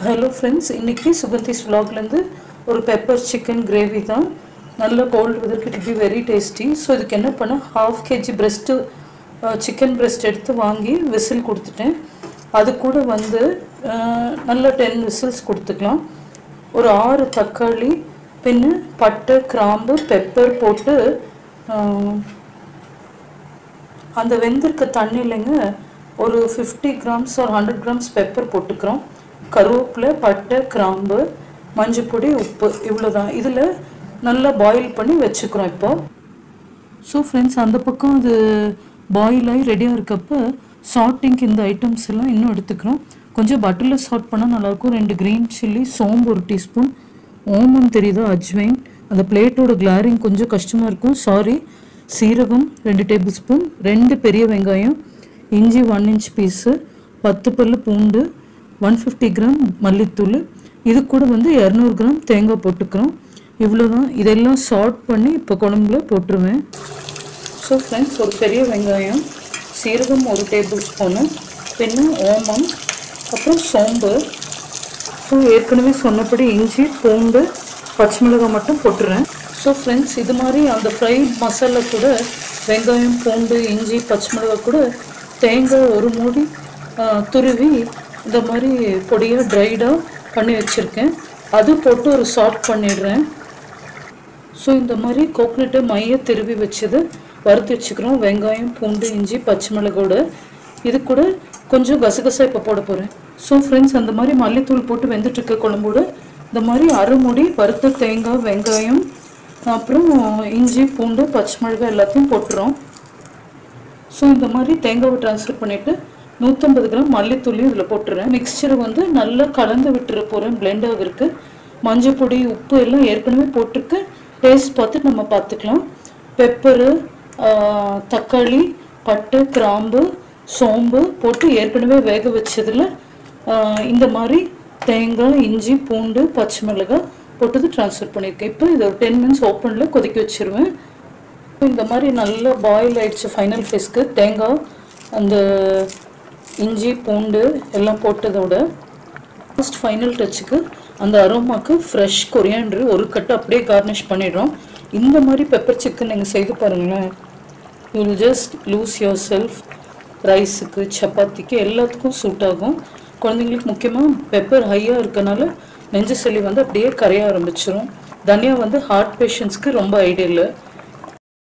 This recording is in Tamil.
ஹலோ ஃப்ரெண்ட்ஸ் இன்றைக்கி சுகந்திஸ் vlogலேருந்து ஒரு பெப்பர் சிக்கன் கிரேவி தான் நல்ல கோல்டு வெதருக்கு it be very tasty so இதுக்கு என்ன பண்ண half KG breast chicken breast எடுத்து வாங்கி விசில் கொடுத்துட்டேன் அது கூட வந்து அஹ், நல்ல டென் விசில்ஸ் கொடுத்துக்கலாம் ஒரு ஆறு தக்காளி பின்ன பட்டை கிராம்பு பெப்பர் போட்டு அஹ், அந்த வெந்திருக்க தண்ணியிலங்க ஒரு ஃபிஃப்டி கிராம்ஸ் ஒரு ஹண்ட்ரட் கிராம்ஸ் பெப்பர் போட்டுக்கிறோம் கருவேப்பிலை பட்டை கிராம்பு மஞ்சள் பொடி உப்பு இவ்வளோதான் இதில் நல்லா பாயில் பண்ணி வச்சுக்கிறோம் இப்போ ஸோ ஃப்ரெண்ட்ஸ் அந்த பக்கம் அது பாயில் ஆகி ரெடியாக இருக்கப்ப சாட்டிங்க்கு இந்த ஐட்டம்ஸ் எல்லாம் இன்னும் எடுத்துக்கிறோம் கொஞ்சம் பட்டரில் சாட் பண்ணால் நல்லாயிருக்கும் ரெண்டு க்ரீன் சில்லி சோம்பு ஒரு டீஸ்பூன் ஓமம் தெரியுதா அஜ்வைன் அந்த பிளேட்டோட கிளாரிங் கொஞ்சம் கஷ்டமாக இருக்கும் சாரி சீரகம் ரெண்டு டேபிள் ஸ்பூன் ரெண்டு பெரிய வெங்காயம் இஞ்சி ஒன் இன்ச் பீஸு பத்து பல்லு பூண்டு ஒன் ஃபிஃப்டி கிராம் மல்லித்தூள் இது கூட வந்து இரநூறு கிராம் தேங்காய் போட்டுக்கிறோம் இவ்வளோதான் இதெல்லாம் சார்ட் பண்ணி இப்போ குழம்புல போட்டுருவேன் ஸோ ஃப்ரெண்ட்ஸ் ஒரு பெரிய வெங்காயம் சீரகம் ஒரு டேபிள் ஸ்பூனு பின்ன ஓமம் அப்புறம் சோம்பு ஸோ ஏற்கனவே சொன்னபடி இஞ்சி பூண்டு பச்சை மிளகாய் மட்டும் போட்டுறேன் ஸோ ஃப்ரெண்ட்ஸ் இது மாதிரி அந்த ஃப்ரை மசாலா கூட வெங்காயம் பூண்டு இஞ்சி பச்சை மிளகாய் கூட தேங்காய் ஒரு மூடி ஆ, துருவி இந்த மாதிரி பொடியாக ட்ரைடாக பண்ணி வச்சுருக்கேன் அது போட்டு ஒரு சாட் பண்ணிடுறேன் ஸோ இந்த மாதிரி கோகனட்டை மைய திருவி வச்சது வறுத்து வச்சுக்கிறோம் வெங்காயம் பூண்டு இஞ்சி பச்சை மிளகோட இது கூட கொஞ்சம் கசகசா இப்போ போட போகிறேன் ஸோ ஃப்ரெண்ட்ஸ் அந்த மாதிரி மல்லித்தூள் போட்டு வெந்துட்டு இருக்க குழம்போட இந்த மாதிரி அரைமுடி வறுத்த தேங்காய் வெங்காயம் அப்புறம் இஞ்சி பூண்டு பச்சை மிளகாய் எல்லாத்தையும் போட்டுறோம் ஸோ இந்த மாதிரி தேங்காவை ட்ரான்ஸ்ஃபர் பண்ணிவிட்டு நூற்றம்பது கிராம் மல்லித்தூளையும் இதில் போட்டுறேன் மிக்சரை வந்து நல்லா கலந்து விட்டுற போகிறேன் பிளெண்ட் ஆகிருக்கு மஞ்சள் பொடி உப்பு எல்லாம் ஏற்கனவே போட்டிருக்கு டேஸ்ட் பார்த்து நம்ம பார்த்துக்கலாம் பெப்பரு தக்காளி பட்டை கிராம்பு சோம்பு போட்டு ஏற்கனவே வேக வச்சதில் இந்த மாதிரி தேங்காய் இஞ்சி பூண்டு பச்சை மிளகாய் போட்டது ட்ரான்ஸ்ஃபர் பண்ணியிருக்கேன் இப்போ இதை ஒரு டென் மினிட்ஸ் ஓப்பனில் கொதிக்க வச்சிருவேன் இந்த மாதிரி நல்லா பாயில் ஆயிடுச்சு ஃபைனல் ஃபேஸ்க்கு தேங்காய் அந்த இஞ்சி பூண்டு எல்லாம் போட்டதோட லாஸ்ட் ஃபைனல் டச்சுக்கு அந்த அரோமாக்கு ஃப்ரெஷ் கொரியாண்டர் ஒரு கட்டு அப்படியே கார்னிஷ் பண்ணிடுறோம் இந்த மாதிரி பெப்பர் சிக்கன் நீங்கள் செய்து பாருங்களேன் you will just lose yourself ரைஸுக்கு சப்பாத்திக்கு எல்லாத்துக்கும் சூட் ஆகும் குழந்தைங்களுக்கு முக்கியமாக பெப்பர் ஹையாக இருக்கனால நெஞ்சு சளி வந்து அப்படியே கரைய ஆரம்பிச்சிரும் தனியா வந்து ஹார்ட் பேஷண்ட்ஸ்க்கு ரொம்ப ஐடியல்